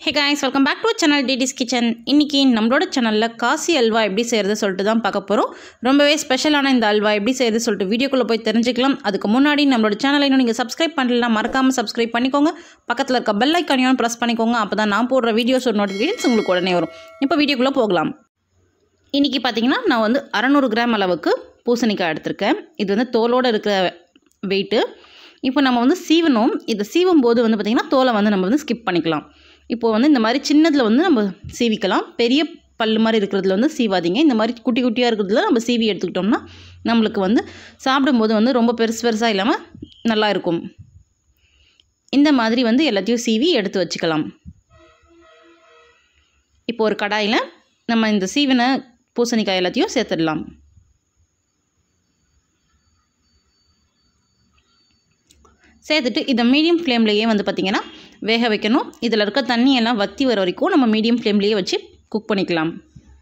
hey guys welcome back to channel டிடிஸ் kitchen இன்றைக்கி நம்மளோட சேனலில் காசி அல்வா எப்படி செய்கிறது சொல்லிட்டு தான் பார்க்க போகிறோம் ரொம்பவே ஸ்பெஷலான இந்த அல்வா எப்படி செய்கிறது சொல்லிட்டு வீடியோக்குள்ளே போய் தெரிஞ்சுக்கலாம் அதுக்கு முன்னாடி நம்மளோட சேனலை இன்னும் நீங்கள் சப்ஸ்கிரைப் பண்ணலாம் மறக்காமல் சப்ஸ்கிரைப் பண்ணிக்கோங்க பக்கத்தில் இருக்க பெல் ஐக்கானையும் ப்ரெஸ் பண்ணிக்கோங்க அப்போ தான் நான் போடுற வீடியோஸ் ஒரு நோட்டிஃபிகேஷன்ஸ் உங்களுக்கு உடனே வரும் இப்போ வீடியோக்குள்ளே போகலாம் இன்றைக்கி பார்த்தீங்கன்னா நான் வந்து அறநூறு கிராம் அளவுக்கு பூசணிக்காய் எடுத்திருக்கேன் இது வந்து தோலோடு இருக்கிற வெயிட்டு இப்போ நம்ம வந்து சீவணும் இதை சீவும் போது வந்து பார்த்திங்கன்னா தோலை வந்து நம்ம வந்து ஸ்கிப் பண்ணிக்கலாம் இப்போது வந்து இந்த மாதிரி சின்னதில் வந்து நம்ம சீவிக்கலாம் பெரிய பல் மாதிரி இருக்கிறதுல வந்து சீவாதீங்க இந்த மாதிரி குட்டி குட்டியாக இருக்கிறதுல நம்ம சீவி எடுத்துக்கிட்டோம்னா நம்மளுக்கு வந்து சாப்பிடும்போது வந்து ரொம்ப பெருசு பெருசாக இல்லாமல் நல்லா இருக்கும் இந்த மாதிரி வந்து எல்லாத்தையும் சீவி எடுத்து வச்சுக்கலாம் இப்போ ஒரு கடாயில் நம்ம இந்த சீவின பூசணிக்காய் எல்லாத்தையும் சேர்த்துடலாம் சேர்த்துட்டு இதை மீடியம் ஃப்ளேம்லேயே வந்து பார்த்திங்கன்னா வேக வைக்கணும் இதில் இருக்க தண்ணி எல்லாம் வற்றி வர வரைக்கும் நம்ம மீடியம் ஃப்ளேம்லேயே வச்சு குக் பண்ணிக்கலாம்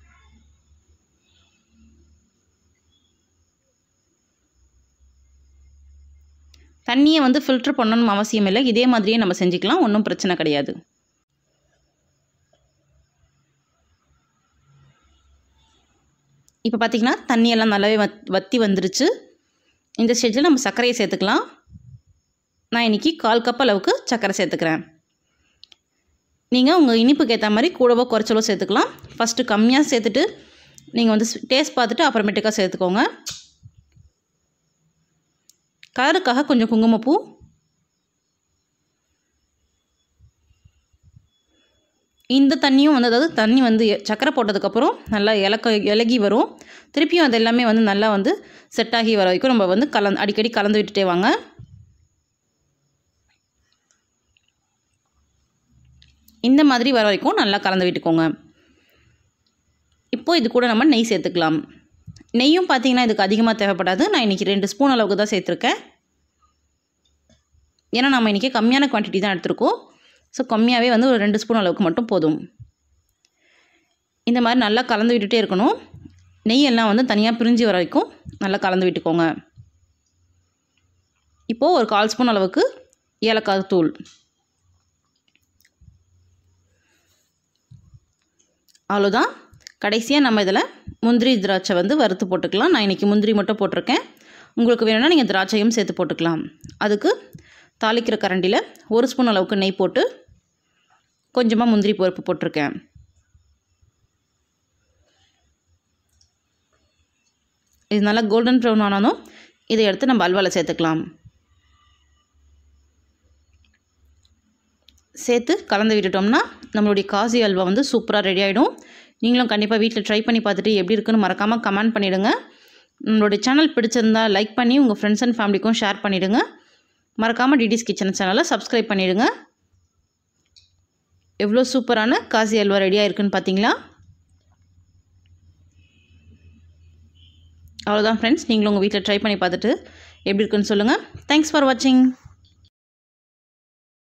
தண்ணியை வந்து ஃபில்ட்ரு பண்ணணும் அவசியம் இல்லை இதே மாதிரியே நம்ம செஞ்சுக்கலாம் ஒன்றும் பிரச்சனை கிடையாது இப்போ பார்த்திங்கன்னா தண்ணியெல்லாம் நல்லாவே வத் வற்றி வந்துருச்சு இந்த ஸ்டேஜில் நம்ம சர்க்கரையை சேர்த்துக்கலாம் நான் இன்றைக்கி கால் கப் அளவுக்கு சர்க்கரை சேர்த்துக்கிறேன் நீங்கள் உங்கள் இனிப்புக்கு ஏற்ற மாதிரி கூடவோ குறைச்சலோ சேர்த்துக்கலாம் ஃபஸ்ட்டு கம்மியாக சேர்த்துட்டு நீங்கள் வந்து டேஸ்ட் பார்த்துட்டு அப்புறமேட்டுக்கா சேர்த்துக்கோங்க கலருக்காக கொஞ்சம் குங்குமப்பூ இந்த தண்ணியும் வந்து அதாவது தண்ணி வந்து சக்கரை போட்டதுக்கப்புறம் நல்லா இலக்க இலகி வரும் திருப்பியும் அது எல்லாமே வந்து நல்லா வந்து செட் ஆகி வர வரைக்கும் நம்ம வந்து கலந்து அடிக்கடி கலந்து விட்டுட்டே வாங்க இந்த மாதிரி வர வரைக்கும் நல்லா கலந்து விட்டுக்கோங்க இப்போது இது கூட நம்ம நெய் சேர்த்துக்கலாம் நெய்யும் பார்த்தீங்கன்னா இதுக்கு அதிகமாக தேவைப்படாது நான் இன்றைக்கி ரெண்டு ஸ்பூன் அளவுக்கு தான் சேர்த்துருக்கேன் ஏன்னா நம்ம இன்றைக்கி கம்மியான குவான்டிட்டி தான் எடுத்திருக்கோம் ஸோ கம்மியாகவே வந்து ஒரு ரெண்டு ஸ்பூன் அளவுக்கு மட்டும் போதும் இந்த மாதிரி நல்லா கலந்து விட்டுட்டே இருக்கணும் நெய் எல்லாம் வந்து தனியாக பிரிஞ்சு வர வரைக்கும் நல்லா கலந்து விட்டுக்கோங்க இப்போது ஒரு கால் ஸ்பூன் அளவுக்கு ஏலக்காய் தூள் அவ்வளோதான் கடைசியாக நம்ம இதில் முந்திரி திராட்சை வந்து வறுத்து போட்டுக்கலாம் நான் இன்றைக்கி முந்திரி மட்டும் போட்டிருக்கேன் உங்களுக்கு வேணும்னா நீங்கள் திராட்சையும் சேர்த்து போட்டுக்கலாம் அதுக்கு தாளிக்கிற கரண்டியில் ஒரு ஸ்பூன் அளவுக்கு நெய் போட்டு கொஞ்சமாக முந்திரி பருப்பு போட்டிருக்கேன் இது நல்லா கோல்டன் ப்ரௌன் ஆனாலும் இதை எடுத்து நம்ம அல்வாவில் சேர்த்துக்கலாம் சேர்த்து கலந்து விட்டுட்டோம்னா நம்மளுடைய காசி அல்வா வந்து சூப்பராக ரெடி ஆகிடும் நீங்களும் கண்டிப்பாக வீட்டில் ட்ரை பண்ணி பார்த்துட்டு எப்படி இருக்குன்னு மறக்காமல் கமெண்ட் பண்ணிவிடுங்க நம்மளுடைய சேனல் பிடிச்சிருந்தா லைக் பண்ணி உங்கள் ஃப்ரெண்ட்ஸ் அண்ட் ஃபேமிலிக்கும் ஷேர் பண்ணிவிடுங்க மறக்காமல் டிடிஸ் கிச்சன் சேனலை சப்ஸ்கிரைப் பண்ணிவிடுங்க எவ்வளோ சூப்பரான காசி அல்வா ரெடியாக இருக்குன்னு பார்த்தீங்களா அவ்வளோதான் ஃப்ரெண்ட்ஸ் நீங்களும் உங்கள் வீட்டில் ட்ரை பண்ணி பார்த்துட்டு எப்படி இருக்குன்னு சொல்லுங்கள் தேங்க்ஸ் ஃபார் வாட்சிங்